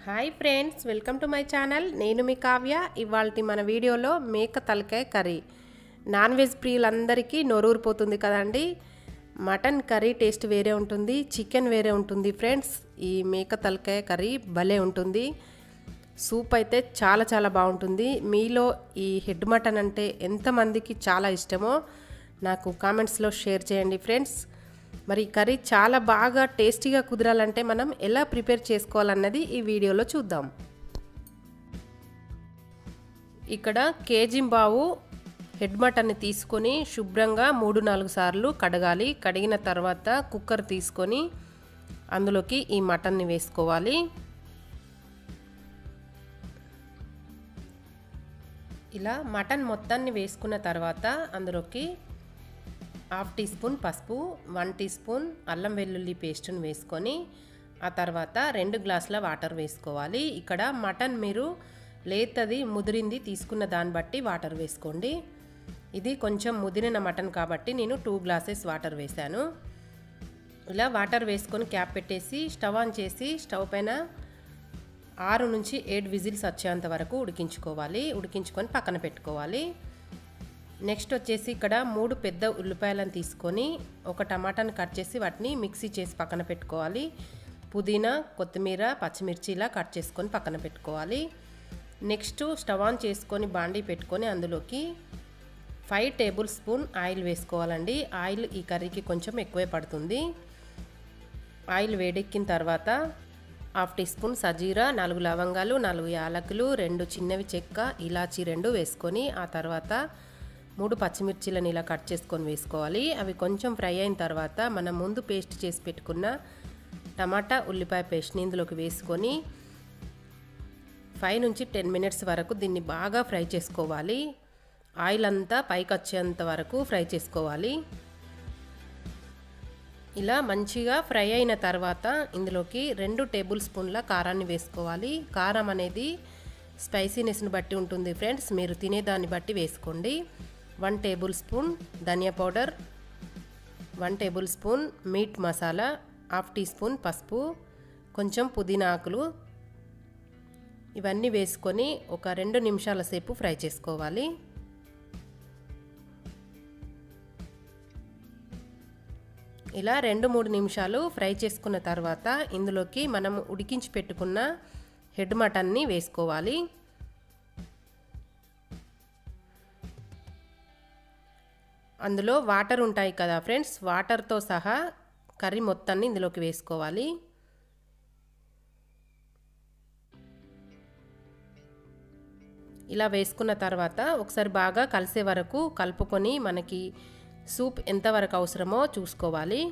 hi friends welcome to my channel నేను మీ కావ్య ఇవాళ మన వీడియోలో మేక తలకాయ కర్రీ నాన్ వెజ్ ప్రియులందరికీ నోరూరిపోతుంది కదండి మటన్ కర్రీ టేస్ట్ వేరే ఉంటుంది చికెన్ వేరే ఉంటుంది ఫ్రెండ్స్ ఈ మేక తలకాయ కర్రీ భలే ఉంటుంది సూప్ అయితే చాలా చాలా బాగుంటుంది మీలో ఈ హెడ్ మటన్ అంటే ఎంతమందికి చాలా ఇష్టమో నాకు కామెంట్స్లో షేర్ చేయండి ఫ్రెండ్స్ మరి ఈ కర్రీ చాలా బాగా టేస్టీగా కుదరాలంటే మనం ఎలా ప్రిపేర్ చేసుకోవాలన్నది ఈ వీడియోలో చూద్దాం ఇక్కడ కేజీ బావు హెడ్ మటన్ని తీసుకొని శుభ్రంగా మూడు నాలుగు సార్లు కడగాలి కడిగిన తర్వాత కుక్కర్ తీసుకొని అందులోకి ఈ మటన్ని వేసుకోవాలి ఇలా మటన్ మొత్తాన్ని వేసుకున్న తర్వాత అందులోకి హాఫ్ టీ స్పూన్ పసుపు వన్ టీ స్పూన్ అల్లం వెల్లుల్లి పేస్ట్ని వేసుకొని ఆ తర్వాత రెండు గ్లాసుల వాటర్ వేసుకోవాలి ఇక్కడ మటన్ మీరు లేతది ముదిరింది తీసుకున్న దాన్ని బట్టి వాటర్ వేసుకోండి ఇది కొంచెం ముదిరిన మటన్ కాబట్టి నేను టూ గ్లాసెస్ వాటర్ వేశాను ఇలా వాటర్ వేసుకొని క్యాప్ పెట్టేసి స్టవ్ ఆన్ చేసి స్టవ్ పైన ఆరు నుంచి ఏడు విజిల్స్ వచ్చేంత వరకు ఉడికించుకోవాలి ఉడికించుకొని పక్కన పెట్టుకోవాలి నెక్స్ట్ వచ్చేసి ఇక్కడ మూడు పెద్ద ఉల్లిపాయలను తీసుకొని ఒక టమాటాని కట్ చేసి వాటిని మిక్సీ చేసి పక్కన పెట్టుకోవాలి పుదీనా కొత్తిమీర పచ్చిమిర్చి ఇలా కట్ చేసుకొని పక్కన పెట్టుకోవాలి నెక్స్ట్ స్టవ్ ఆన్ చేసుకొని బాండీ పెట్టుకొని అందులోకి ఫైవ్ టేబుల్ స్పూన్ ఆయిల్ వేసుకోవాలండి ఆయిల్ ఈ కర్రీకి కొంచెం ఎక్కువే పడుతుంది ఆయిల్ వేడెక్కిన తర్వాత హాఫ్ టీ స్పూన్ సజీరా నాలుగు లవంగాలు నాలుగు యాలకులు రెండు చిన్నవి చెక్క ఇలాచి రెండు వేసుకొని ఆ తర్వాత మూడు పచ్చిమిర్చిలను ఇలా కట్ చేసుకొని వేసుకోవాలి అవి కొంచెం ఫ్రై అయిన తర్వాత మనం ముందు పేస్ట్ చేసి పెట్టుకున్న టమాటా ఉల్లిపాయ పేస్ట్ని ఇందులోకి వేసుకొని ఫైవ్ నుంచి టెన్ మినిట్స్ వరకు దీన్ని బాగా ఫ్రై చేసుకోవాలి ఆయిల్ అంతా పైకి వచ్చేంత వరకు ఫ్రై చేసుకోవాలి ఇలా మంచిగా ఫ్రై అయిన తర్వాత ఇందులోకి రెండు టేబుల్ స్పూన్ల కారాన్ని వేసుకోవాలి కారం అనేది స్పైసీనెస్ని బట్టి ఉంటుంది ఫ్రెండ్స్ మీరు తినేదాన్ని బట్టి వేసుకోండి వన్ టేబుల్ స్పూన్ ధనియా powder one tablespoon meat masala half teaspoon పసుపు కొంచెం పుదీనా ఆకులు ఇవన్నీ వేసుకొని ఒక రెండు నిమిషాల సేపు ఫ్రై చేసుకోవాలి ఇలా రెండు మూడు నిమిషాలు ఫ్రై చేసుకున్న తర్వాత ఇందులోకి మనం ఉడికించి పెట్టుకున్న హెడ్ మటన్ని వేసుకోవాలి అందులో వాటర్ ఉంటాయి కదా ఫ్రెండ్స్ వాటర్తో సహా కర్రీ మొత్తాన్ని ఇందులోకి వేసుకోవాలి ఇలా వేసుకున్న తర్వాత ఒకసారి బాగా కలిసే వరకు కలుపుకొని మనకి సూప్ ఎంతవరకు అవసరమో చూసుకోవాలి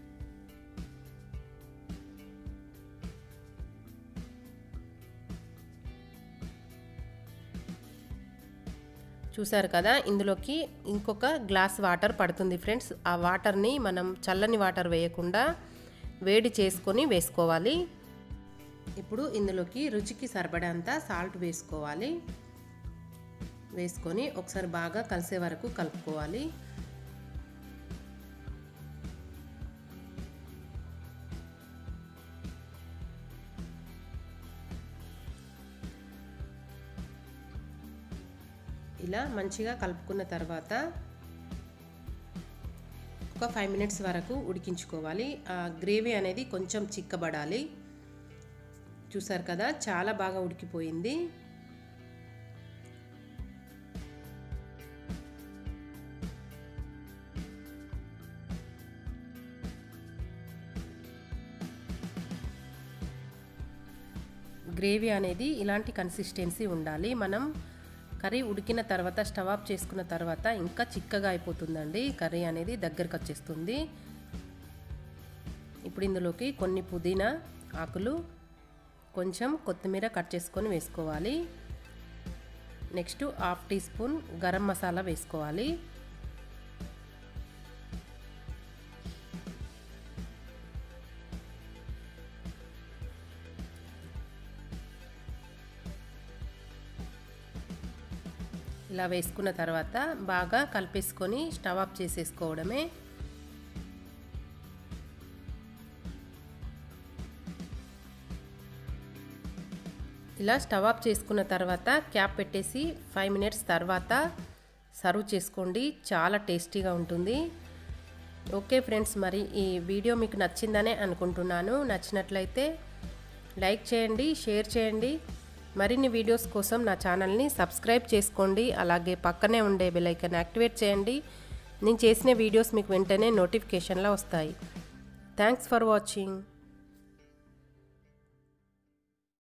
చూసారు కదా ఇందులోకి ఇంకొక గ్లాస్ వాటర్ పడుతుంది ఫ్రెండ్స్ ఆ వాటర్ని మనం చల్లని వాటర్ వేయకుండా వేడి చేసుకొని వేసుకోవాలి ఇప్పుడు ఇందులోకి రుచికి సరిపడంత సాల్ట్ వేసుకోవాలి వేసుకొని ఒకసారి బాగా కలిసే వరకు కలుపుకోవాలి ఇలా మంచిగా కలుపుకున్న తర్వాత ఒక ఫైవ్ మినిట్స్ వరకు ఉడికించుకోవాలి ఆ గ్రేవీ అనేది కొంచెం చిక్కబడాలి చూసారు కదా చాలా బాగా ఉడికిపోయింది గ్రేవీ అనేది ఇలాంటి కన్సిస్టెన్సీ ఉండాలి మనం కర్రీ ఉడికిన తర్వాత స్టవ్ ఆఫ్ చేసుకున్న తర్వాత ఇంకా చిక్కగా అయిపోతుందండి కర్రీ అనేది దగ్గరకు వచ్చేస్తుంది ఇప్పుడు ఇందులోకి కొన్ని పుదీనా ఆకులు కొంచెం కొత్తిమీర కట్ చేసుకొని వేసుకోవాలి next half teaspoon garam masala వేసుకోవాలి ఇలా వేసుకున్న తర్వాత బాగా కలిపేసుకొని స్టవ్ ఆఫ్ చేసేసుకోవడమే ఇలా స్టవ్ ఆఫ్ చేసుకున్న తర్వాత క్యాప్ పెట్టేసి ఫైవ్ మినిట్స్ తర్వాత సర్వ్ చేసుకోండి చాలా టేస్టీగా ఉంటుంది ఓకే ఫ్రెండ్స్ మరి ఈ వీడియో మీకు నచ్చిందనే అనుకుంటున్నాను నచ్చినట్లయితే లైక్ చేయండి షేర్ చేయండి మరిన్ని వీడియోస్ కోసం నా ఛానల్ని సబ్స్క్రైబ్ చేసుకోండి అలాగే పక్కనే ఉండే బెలైకన్ యాక్టివేట్ చేయండి నేను చేసిన వీడియోస్ మీకు వెంటనే నోటిఫికేషన్లో వస్తాయి థ్యాంక్స్ ఫర్ వాచింగ్